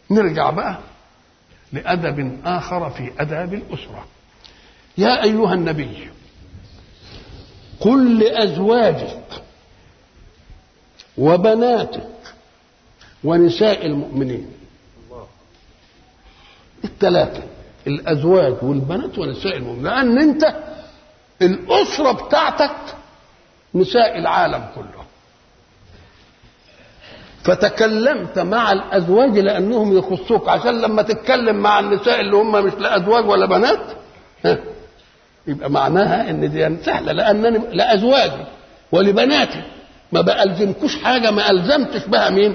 نرجع بقى لأدب آخر في أداب الأسرة يا أيها النبي قل لأزواجك وبناتك ونساء المؤمنين الثلاثة الأزواج والبنات ونساء المؤمنين لأن أنت الأسرة بتاعتك نساء العالم كله فتكلمت مع الازواج لانهم يخصوك عشان لما تتكلم مع النساء اللي هم مش لا ازواج ولا بنات ها يبقى معناها ان دي سهله لانني لازواجي ولبناتي ما بألزمكوش حاجه ما الزمتش بها مين؟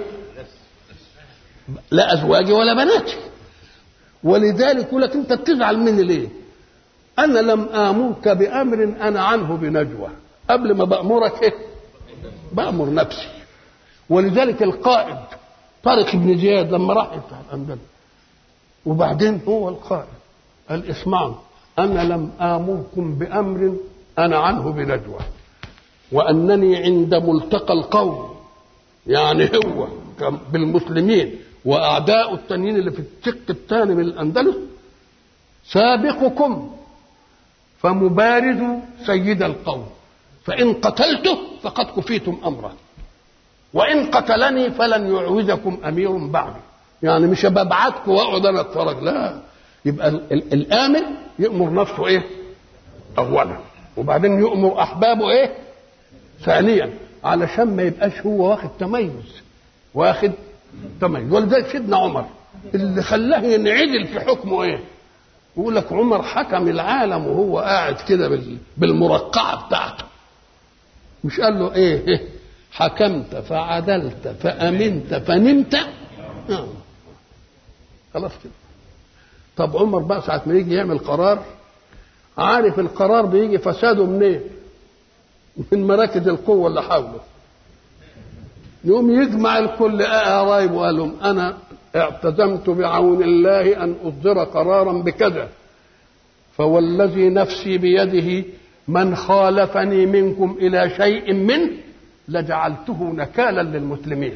لا ازواجي ولا بناتي ولذلك يقول لك انت بتزعل مني ليه؟ انا لم امرك بامر انا عنه بنجوى قبل ما بامرك ايه؟ بامر نفسي ولذلك القائد طارق بن زياد لما راح يفتح الاندلس وبعدين هو القائد قال اسمعوا انا لم امركم بامر انا عنه بنجوى وانني عند ملتقى القوم يعني هو بالمسلمين واعداء التانيين اللي في الشق الثاني من الاندلس سابقكم فمبارز سيد القوم فان قتلته فقد كفيتم امره وان قتلني فلن يعوزكم امير بعدي يعني مش ببعتكم واقعد انا اتفرج لا يبقى الامر يامر نفسه ايه اولا وبعدين يامر احبابه ايه ثانيا علشان ما يبقاش هو واخد تميز واخد تميز ولذلك سيدنا عمر اللي خلاه ينعدل في حكمه ايه يقول لك عمر حكم العالم وهو قاعد كده بالمرقعه بتاعته مش قال له ايه, إيه حكمت فعدلت فأمنت فنمت آه. خلاص كده طب عمر بقى ساعة ما يجي يعمل قرار عارف القرار بيجي فساده منين؟ من مراكز القوة اللي حوله يقوم يجمع الكل قرايب وقال لهم أنا اعتزمت بعون الله أن أصدر قرارا بكذا فوالذي نفسي بيده من خالفني منكم إلى شيء منه لجعلته نكالا للمسلمين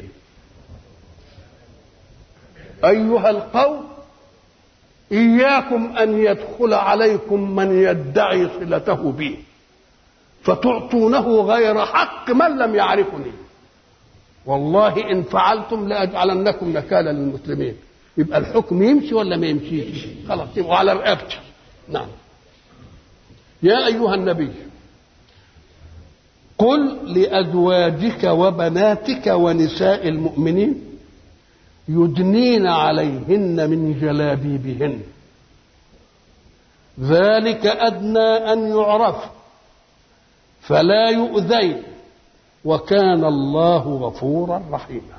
ايها القوم اياكم ان يدخل عليكم من يدعي صلته بي فتعطونه غير حق من لم يعرفني والله ان فعلتم لاجعلنكم نكالا للمسلمين يبقى الحكم يمشي ولا ما يمشيش خلاص يبقى على رقبتي نعم يا ايها النبي قل لأزواجك وبناتك ونساء المؤمنين يدنين عليهن من جلابيبهن ذلك أدنى أن يعرف فلا يؤذين وكان الله غفورا رحيما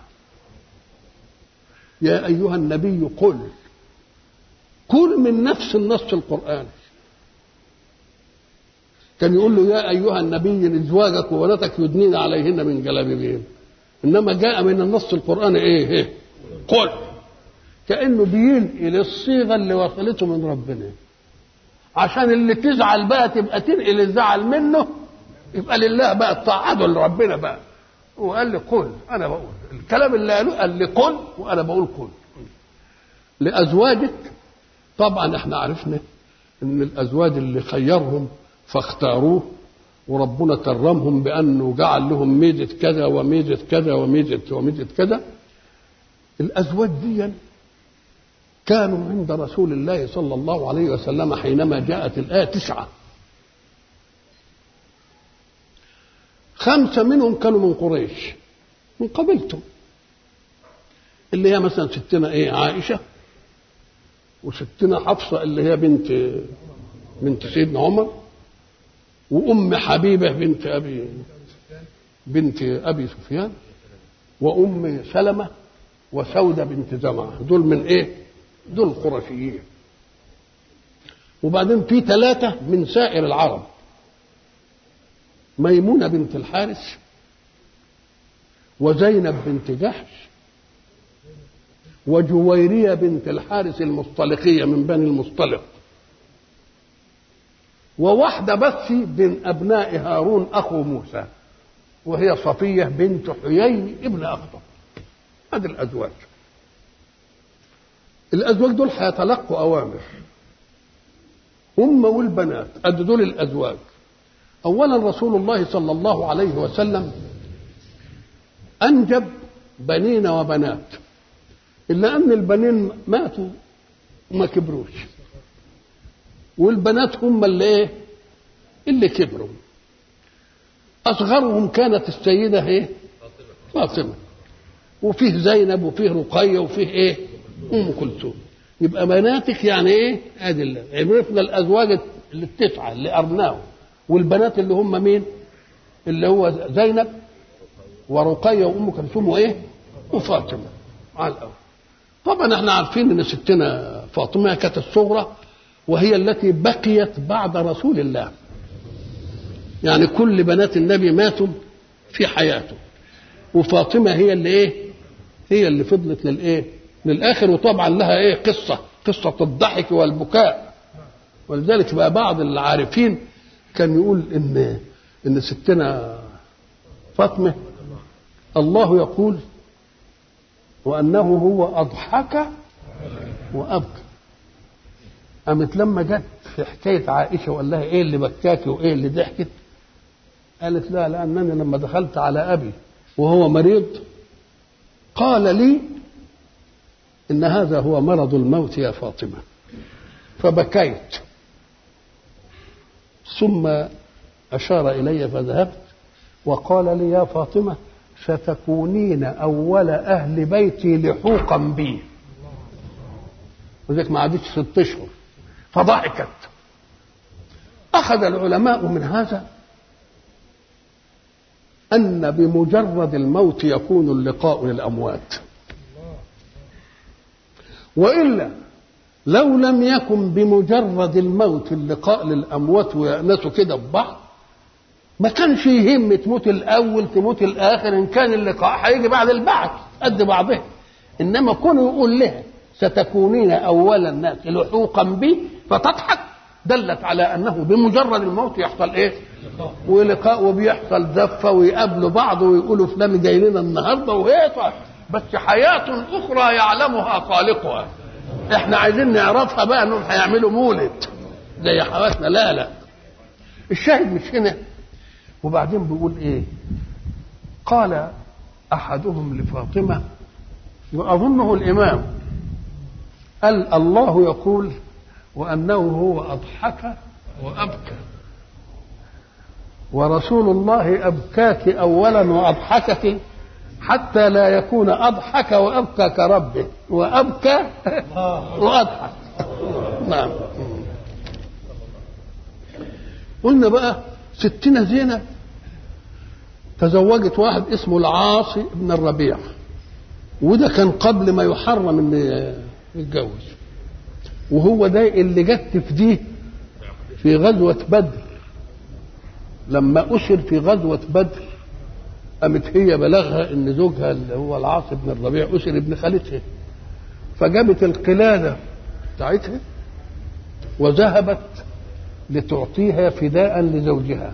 يا أيها النبي قل قل من نفس النص القرآني كان يقول له يا ايها النبي ازواجك وبناتك يدنين عليهن من جلابيبهن انما جاء من النص القراني ايه, إيه؟ قل كانه بينقل الصيغه اللي وصلته من ربنا عشان اللي تزعل بقى تبقى تنقل الزعل منه يبقى لله بقى التعادل لربنا بقى وقال لي قل انا بقول الكلام اللي قالوه قال لي قل وانا بقول قل لازواجك طبعا احنا عرفنا ان الازواج اللي خيرهم فاختاروه وربنا كرمهم بانه جعل لهم ميزه كذا وميزه كذا وميزه وميزه كذا الازواج دي كانوا عند رسول الله صلى الله عليه وسلم حينما جاءت الايه تسعه خمسه منهم كانوا من قريش من قبيلته اللي هي مثلا ستنا ايه عائشه وستنا حفصه اللي هي بنت بنت سيدنا عمر وأم حبيبة بنت أبي بنت أبي سفيان وأم سلمة وسودة بنت زمعة دول من إيه؟ دول قرشيين وبعدين في ثلاثة من سائر العرب ميمونة بنت الحارث وزينب بنت جحش وجويرية بنت الحارث المصطلقية من بني المصطلق وواحدة بس من أبناء هارون أخو موسى وهي صفية بنت حيي ابن أخطب هذه الأزواج الازواج دول هيتلقوا اوامر هم والبنات قد دول الازواج اولا رسول الله صلى الله عليه وسلم انجب بنين وبنات الا ان البنين ماتوا وما كبروش والبنات هم اللي ايه اللي كبروا اصغرهم كانت السيده ايه فاطمه وفيه زينب وفيه رقيه وفيه ايه ام كلثوم يبقى بناتك يعني ايه ادي الله عرفنا الازواج اللي التسعه اللي ارناهم والبنات اللي هم مين اللي هو زينب ورقيه وام كلثوم وايه وفاطمه على الاول طبعا احنا عارفين ان ستنا فاطمه كانت الصغرى وهي التي بقيت بعد رسول الله يعني كل بنات النبي ماتوا في حياته وفاطمه هي اللي ايه هي اللي فضلت للايه للاخر وطبعا لها ايه قصه قصه الضحك والبكاء ولذلك بقى بعض العارفين كان يقول ان ان ستنا فاطمه الله يقول وانه هو اضحك وابكى قامت لما جت في حكايه عائشه وقال لها ايه اللي بكاكي وايه اللي ضحكت قالت لا لانني لما دخلت على ابي وهو مريض قال لي ان هذا هو مرض الموت يا فاطمه فبكيت ثم اشار الي فذهبت وقال لي يا فاطمه ستكونين اول اهل بيتي لحوقا بي وذلك ما عادتش ست اشهر فضحكت اخذ العلماء من هذا ان بمجرد الموت يكون اللقاء للاموات والا لو لم يكن بمجرد الموت اللقاء للاموات ويأنسوا كده ببعض ما كانش يهم تموت الاول تموت الاخر ان كان اللقاء هيجي بعد البعث قد بعضه انما كونه يقول لها ستكونين اول الناس لحوقا بي فتضحك دلت على انه بمجرد الموت يحصل ايه؟ ولقاء وبيحصل زفه ويقابلوا بعض ويقولوا فلان جاي لنا النهارده وهي بس حياه اخرى يعلمها خالقها احنا عايزين نعرفها بقى انهم هيعملوا مولد زي حواسنا لا لا الشاهد مش هنا وبعدين بيقول ايه قال احدهم لفاطمه واظنه الامام قال الله يقول وانه هو اضحك وابكى ورسول الله ابكاك اولا واضحكك حتى لا يكون اضحك وابكى كربه وابكى واضحك نعم قلنا بقى ستنا زينب تزوجت واحد اسمه العاصي بن الربيع وده كان قبل ما يحرم ان يتجوز وهو ده اللي جت تفديه في غزوة بدر لما أسر في غزوة بدر قامت هي بلغها ان زوجها اللي هو العاص بن الربيع اسر ابن خالتها فجابت القلاده بتاعتها وذهبت لتعطيها فداء لزوجها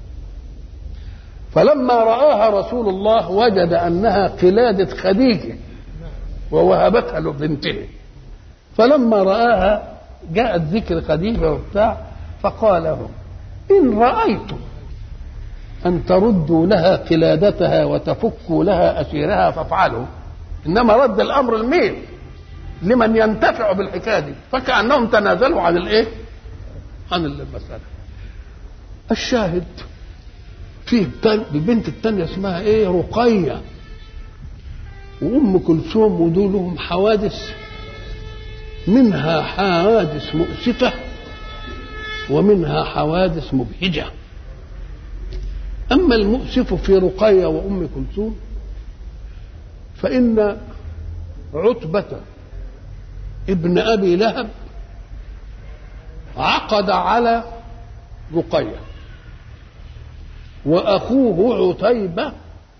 فلما رآها رسول الله وجد أنها قلادة خديجة ووهبتها لبنته فلما رآها جاءت ذكر خديجة وبتاع فقال لهم إن رأيتم أن تردوا لها قلادتها وتفكوا لها أسيرها فافعلوا إنما رد الأمر المين لمن ينتفع بالحكاية دي فكأنهم تنازلوا عن الإيه؟ عن المسألة الشاهد فيه البنت التانية اسمها ايه رقية وأم كلثوم ودول لهم حوادث منها حوادث مؤسفة ومنها حوادث مبهجة أما المؤسف في رقية وأم كلثوم فإن عتبة ابن أبي لهب عقد على رقية وأخوه عتيبة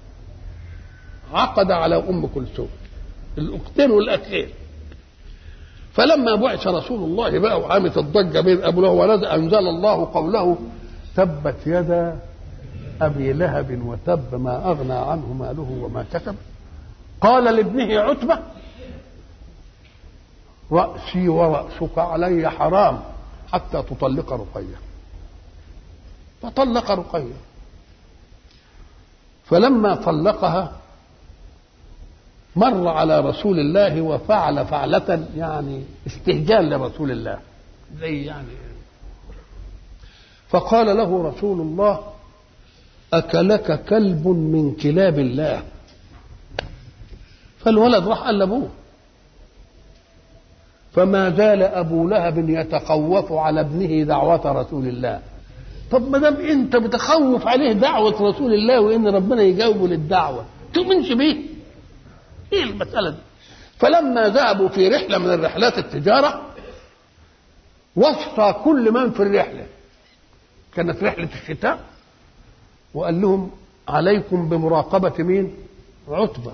عقد على أم كلثوم الأختين والأخين فلما بعث رسول الله بقى وعامت الضجة بين أبو لهب ونزل أنزل الله قوله تبت يدا أبي لهب وتب ما أغنى عنه ماله وما كسب قال لابنه عتبة رأسي ورأسك علي حرام حتى تطلق رقية فطلق رقية فلما طلقها مر على رسول الله وفعل فعلة يعني استهجان لرسول الله زي يعني فقال له رسول الله أكلك كلب من كلاب الله فالولد راح قال لأبوه فما زال أبو لهب يتخوف على ابنه دعوة رسول الله طب ما دام أنت بتخوف عليه دعوة رسول الله وإن ربنا يجاوبه للدعوة تؤمنش بيه ايه المسألة دي فلما ذهبوا في رحلة من الرحلات التجارة وصى كل من في الرحلة كانت رحلة الشتاء وقال لهم عليكم بمراقبة مين عتبة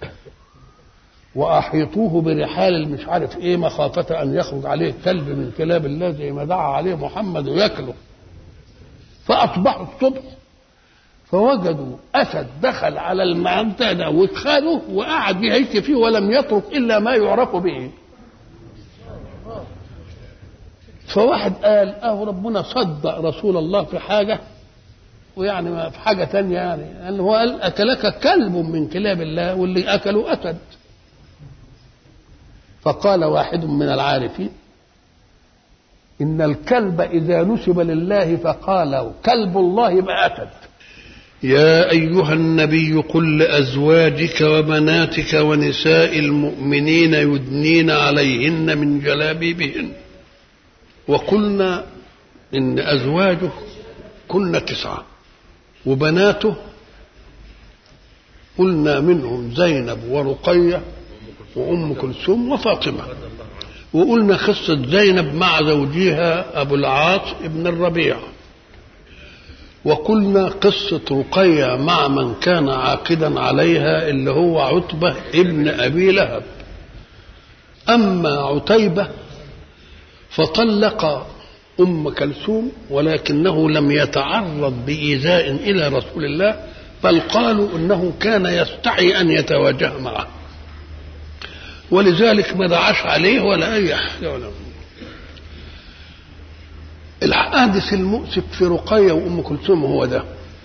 وأحيطوه برحال مش عارف إيه مخافة أن يخرج عليه كلب من كلاب الله زي ما دعا عليه محمد وياكله فأصبحوا الصبح فوجدوا اسد دخل على المنطقه ده وخده وقعد يهيك فيه ولم يترك الا ما يعرف به فواحد قال اه ربنا صدق رسول الله في حاجه ويعني ما في حاجه تانية يعني قال هو قال اكلك كلب من كلاب الله واللي اكله اسد فقال واحد من العارفين ان الكلب اذا نسب لله فقال كلب الله يبقى اسد يا أيها النبي قل لأزواجك وبناتك ونساء المؤمنين يدنين عليهن من جلابيبهن وقلنا إن أزواجه كن تسعة وبناته قلنا منهم زينب ورقية وأم كلثوم وفاطمة وقلنا قصة زينب مع زوجها أبو العاص ابن الربيع وقلنا قصة رقية مع من كان عاقدا عليها اللي هو عتبة ابن أبي لهب أما عتيبة فطلق أم كلثوم ولكنه لم يتعرض بإيذاء إلى رسول الله بل قالوا إنه كان يستحي أن يتواجه معه ولذلك ما دعاش عليه ولا أي حاجة ولا الحادث المؤسف في رقية وأم كلثوم هو ده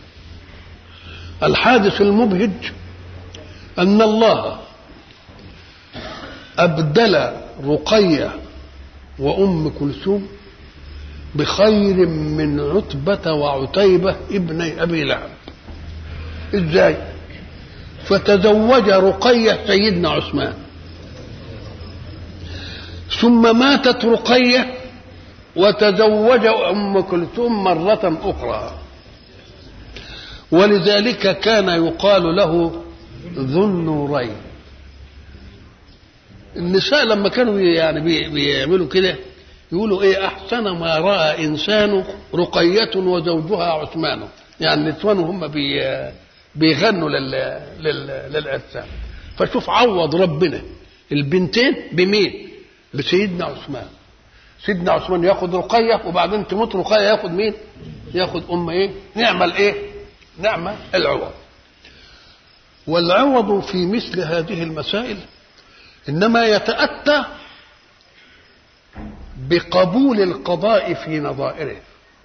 الحادث المبهج أن الله أبدل رقية وأم كلثوم بخير من عتبة وعتيبة ابني أبي لهب إزاي فتزوج رقية سيدنا عثمان ثم ماتت رقيه وتزوج ام كلثوم مره اخرى ولذلك كان يقال له ذو النورين النساء لما كانوا يعني بيعملوا كده يقولوا ايه احسن ما راى انسان رقية وزوجها عثمان يعني النسوان هم بي بيغنوا لل لل للعرسان فشوف عوض ربنا البنتين بمين؟ بسيدنا عثمان سيدنا عثمان ياخد رقية وبعدين تموت رقية ياخد مين؟ ياخد أم إيه؟ نعمة الإيه؟ نعمة العوض. والعوض في مثل هذه المسائل إنما يتأتى بقبول القضاء في نظائره.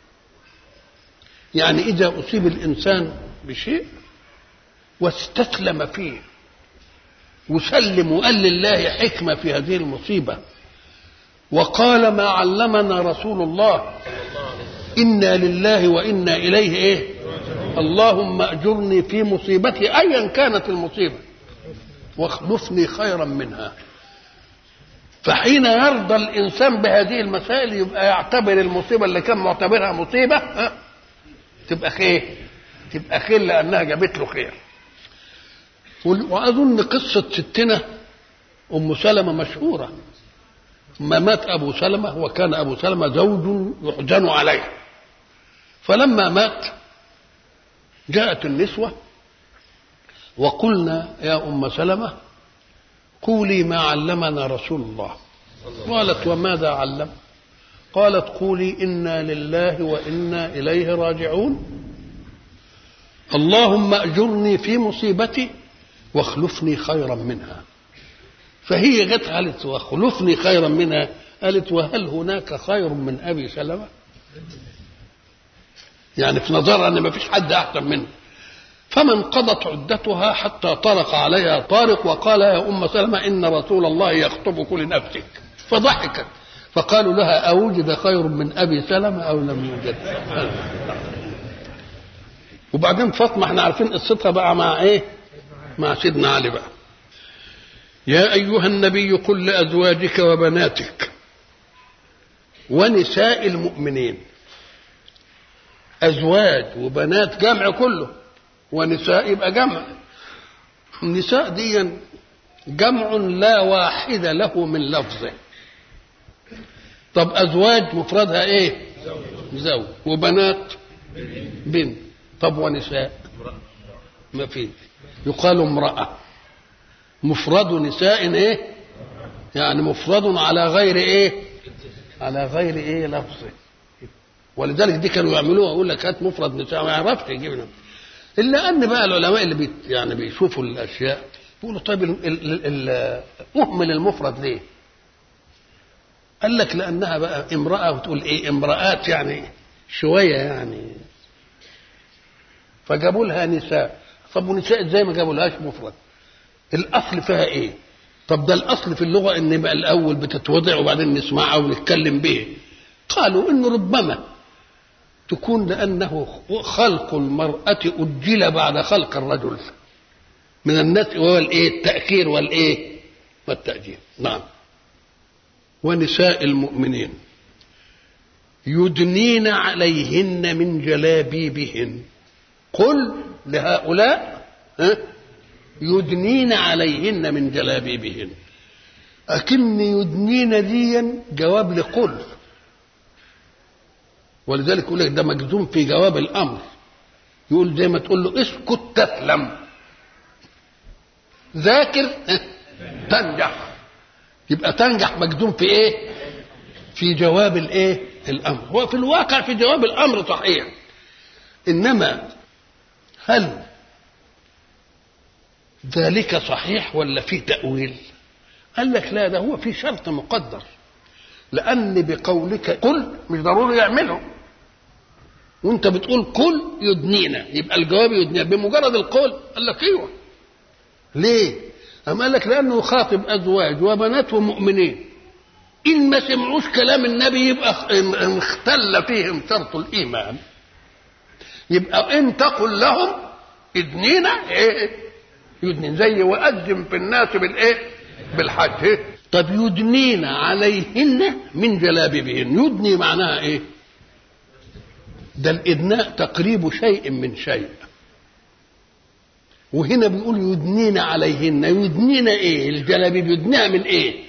يعني إذا أصيب الإنسان بشيء واستسلم فيه وسلم وقال لله حكمة في هذه المصيبة وقال ما علمنا رسول الله انا لله وانا اليه ايه اللهم اجرني في مصيبتي ايا كانت المصيبه واخلفني خيرا منها فحين يرضى الانسان بهذه المسائل يبقى يعتبر المصيبه اللي كان معتبرها مصيبه ها تبقى خير تبقى خير لانها جابت له خير واظن قصه ستنا ام سلمه مشهوره ما مات أبو سلمة وكان أبو سلمة زوج يحزن عليه فلما مات جاءت النسوة وقلنا يا أم سلمة قولي ما علمنا رسول الله قالت وماذا علم قالت قولي إنا لله وإنا إليه راجعون اللهم أجرني في مصيبتي واخلفني خيرا منها فهي جت قالت وخلفني خيرا منها قالت وهل هناك خير من ابي سلمه يعني في نظرها ان ما فيش حد احسن منه فما انقضت عدتها حتى طرق عليها طارق وقال يا ام سلمه ان رسول الله يخطبك لنفسك فضحكت فقالوا لها اوجد خير من ابي سلمه او لم يوجد وبعدين فاطمه احنا عارفين قصتها بقى مع ايه مع سيدنا علي بقى يا ايها النبي قل لازواجك وبناتك ونساء المؤمنين ازواج وبنات جمع كله ونساء يبقى جمع النساء دي جمع لا واحد له من لفظه طب ازواج مفردها ايه زوج وبنات بنت طب ونساء ما في يقال امرأة مفرد نساء ايه يعني مفرد على غير ايه على غير ايه لفظه ولذلك دي كانوا يعملوها يقول لك هات مفرد نساء ما يعرفش يجيب الا ان بقى العلماء اللي بيت يعني بيشوفوا الاشياء يقولوا طيب ال ال ال اهمل المفرد ليه؟ قال لك لانها بقى امراه وتقول ايه امراه يعني شويه يعني فجابوا لها نساء طب ونساء ازاي ما جابوا لهاش مفرد؟ الاصل فيها ايه؟ طب ده الاصل في اللغه ان يبقى الاول بتتوضع وبعدين نسمعها ونتكلم به قالوا انه ربما تكون لأنه خلق المرأة أجل بعد خلق الرجل من الناس وهو الإيه التأخير والإيه والتأجيل نعم ونساء المؤمنين يدنين عليهن من جلابيبهن قل لهؤلاء يدنين عليهن من جلابيبهن أكن يدنين ديا جواب لقل ولذلك يقول لك ده مجزوم في جواب الامر يقول زي ما تقول له اسكت تسلم ذاكر تنجح يبقى تنجح مجزوم في ايه في جواب الايه الامر هو في الواقع في جواب الامر صحيح انما هل ذلك صحيح ولا في تاويل قال لك لا ده هو في شرط مقدر لان بقولك قل مش ضروري يعمله وانت بتقول قل يدنينا يبقى الجواب يدنينا بمجرد القول قال لك ايوه ليه أم قال لك لانه يخاطب ازواج وبنات ومؤمنين ان ما سمعوش كلام النبي يبقى اختل فيهم شرط الايمان يبقى ان تقل لهم ادنينا ايه يدنين زي واذن في الناس بالايه بالحج إيه؟ طب يدنين عليهن من جلابيبهن يدني معناها ايه ده الادناء تقريب شيء من شيء وهنا بيقول يدنين عليهن يدنين ايه الجلابيب يدنيها من ايه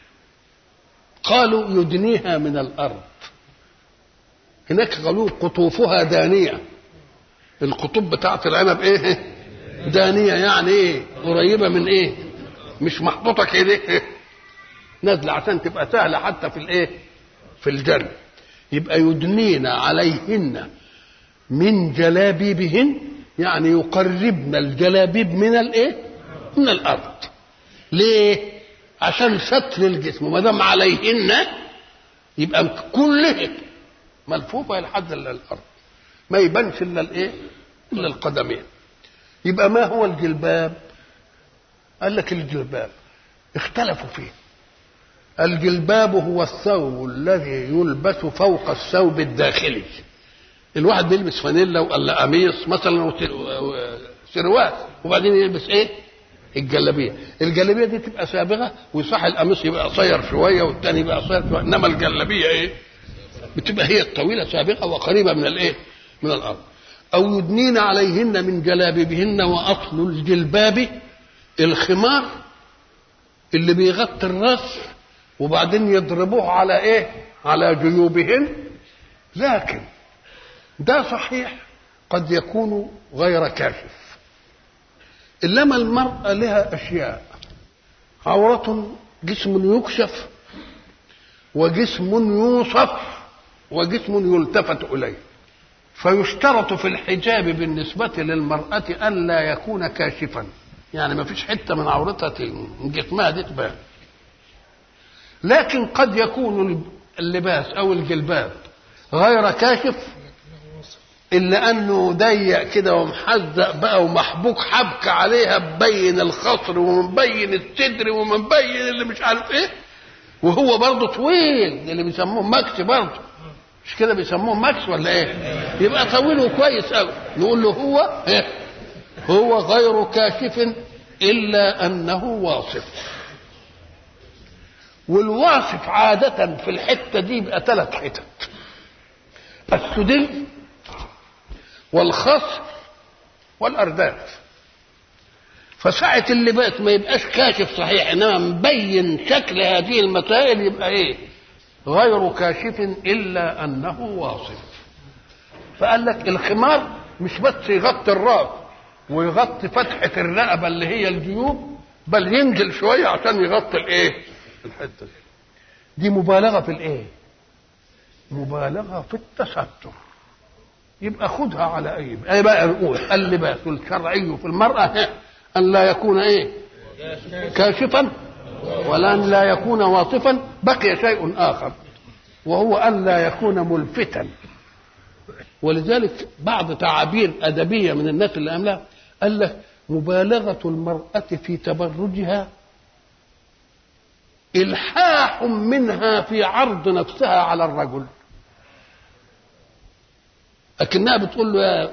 قالوا يدنيها من الارض هناك قالوا قطوفها دانيه القطوب بتاعت العنب ايه دانيه يعني ايه قريبه من ايه مش محطوطه كده نازله عشان تبقى سهله حتى في الايه في الجري يبقى يدنين عليهن من جلابيبهن يعني يقربن الجلابيب من الايه من الارض ليه عشان ستر الجسم ما دام عليهن يبقى كلهم ملفوفه لحد الارض ما يبانش الا الايه الا القدمين يبقى ما هو الجلباب قال لك الجلباب اختلفوا فيه الجلباب هو الثوب الذي يلبس فوق الثوب الداخلي الواحد بيلبس فانيلا ولا قميص مثلا سروال وبعدين يلبس ايه الجلابيه الجلابيه دي تبقى سابغه ويصح القميص يبقى قصير شويه والتاني يبقى قصير شويه انما الجلابيه ايه بتبقى هي الطويله سابقه وقريبه من الايه من الارض او يدنين عليهن من جلابيبهن واصل الجلباب الخمار اللي بيغطي الراس وبعدين يضربوه على ايه على جيوبهن لكن ده صحيح قد يكون غير كاشف انما المراه لها اشياء عوره جسم يكشف وجسم يوصف وجسم يلتفت اليه فيشترط في الحجاب بالنسبة للمرأة ألا يكون كاشفا يعني ما فيش حتة من عورتها من جسمها دي تبان لكن قد يكون اللباس او الجلباب غير كاشف الا انه ضيق كده ومحزق بقى ومحبوك حبكه عليها مبين الخصر ومبين الصدر ومبين اللي مش عارف ايه وهو برضه طويل اللي بيسموه ماكس برضه مش كده بيسموه ماكس ولا ايه يبقى طويل وكويس قوي نقول له هو إيه؟ هو غير كاشف الا انه واصف والواصف عادة في الحتة دي يبقى ثلاث حتت السدل والخصر والأرداف فساعة اللباس ما يبقاش كاشف صحيح انما مبين شكل هذه المسائل يبقى ايه غير كاشف الا انه واصف فقال لك الخمار مش بس يغطي الراس ويغطي فتحة الرقبة اللي هي الجيوب بل ينزل شوية عشان يغطي الايه الحتة دي دي مبالغة في الايه مبالغة في التستر يبقى خدها على اي اي بقى نقول اللباس الشرعي في المرأة ان لا يكون ايه كاشفا ولا ان لا يكون واصفا بقي شيء اخر وهو ان لا يكون ملفتا ولذلك بعض تعابير ادبيه من الناس اللي املاها قال لك مبالغه المراه في تبرجها الحاح منها في عرض نفسها على الرجل لكنها بتقول له يا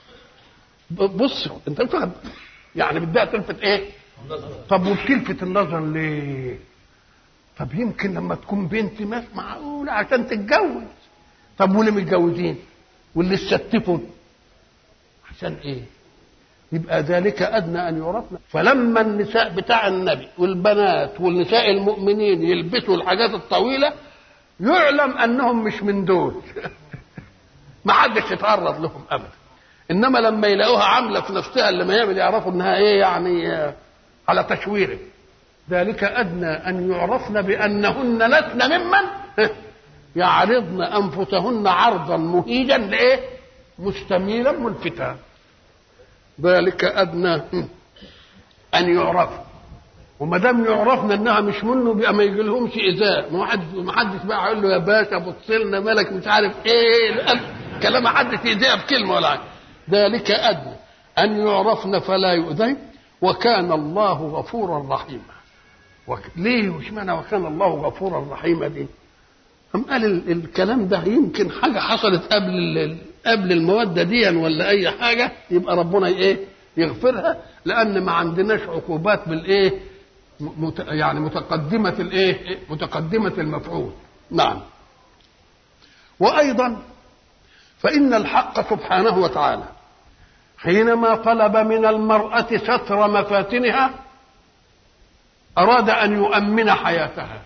بص انت بتاخد يعني بدها تلفت ايه طب وبتلفت النظر ليه طب يمكن لما تكون بنت مش معقوله عشان تتجوز طب واللي متجوزين واللي استتفوا عشان ايه يبقى ذلك ادنى ان يعرفنا فلما النساء بتاع النبي والبنات والنساء المؤمنين يلبسوا الحاجات الطويله يعلم انهم مش من دول ما حدش يتعرض لهم ابدا انما لما يلاقوها عامله في نفسها اللي ما يعمل يعرفوا انها ايه يعني على تشويره ذلك ادنى ان يعرفن بانهن لسن ممن يعرضن انفسهن عرضا مهيجا لايه مستميلا ملفتا ذلك ادنى ان يعرف وما دام يعرفنا انها مش منه بقى ما يجي لهمش ايذاء ما حد ما حدش بقى يقول له يا باشا بص لنا مالك مش عارف ايه كلام ما حدش يأذيها بكلمه ولا حاجه ذلك ادنى ان يعرفن فلا يؤذين وكان الله غفورا رحيما وك... ليه وش معنى وكان الله غفورا رحيما دي أم قال ال... الكلام ده يمكن حاجة حصلت قبل ال... قبل المودة دي ولا أي حاجة يبقى ربنا إيه يغفرها لأن ما عندناش عقوبات بالإيه مت... يعني متقدمة الإيه متقدمة المفعول نعم وأيضا فإن الحق سبحانه وتعالى حينما طلب من المرأة ستر مفاتنها أراد أن يؤمن حياتها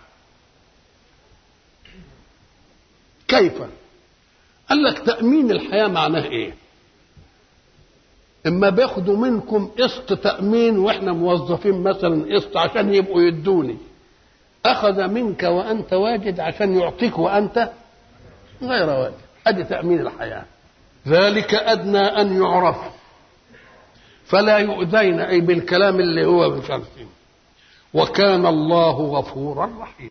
كيف؟ قال لك تأمين الحياة معناه إيه؟ إما بياخدوا منكم قسط تأمين وإحنا موظفين مثلا قسط عشان يبقوا يدوني أخذ منك وأنت واجد عشان يعطيك وأنت غير واجد أدي تأمين الحياة ذلك أدنى أن يعرف فلا يؤذين أي بالكلام اللي هو مش عارفين وكان الله غفورا رحيما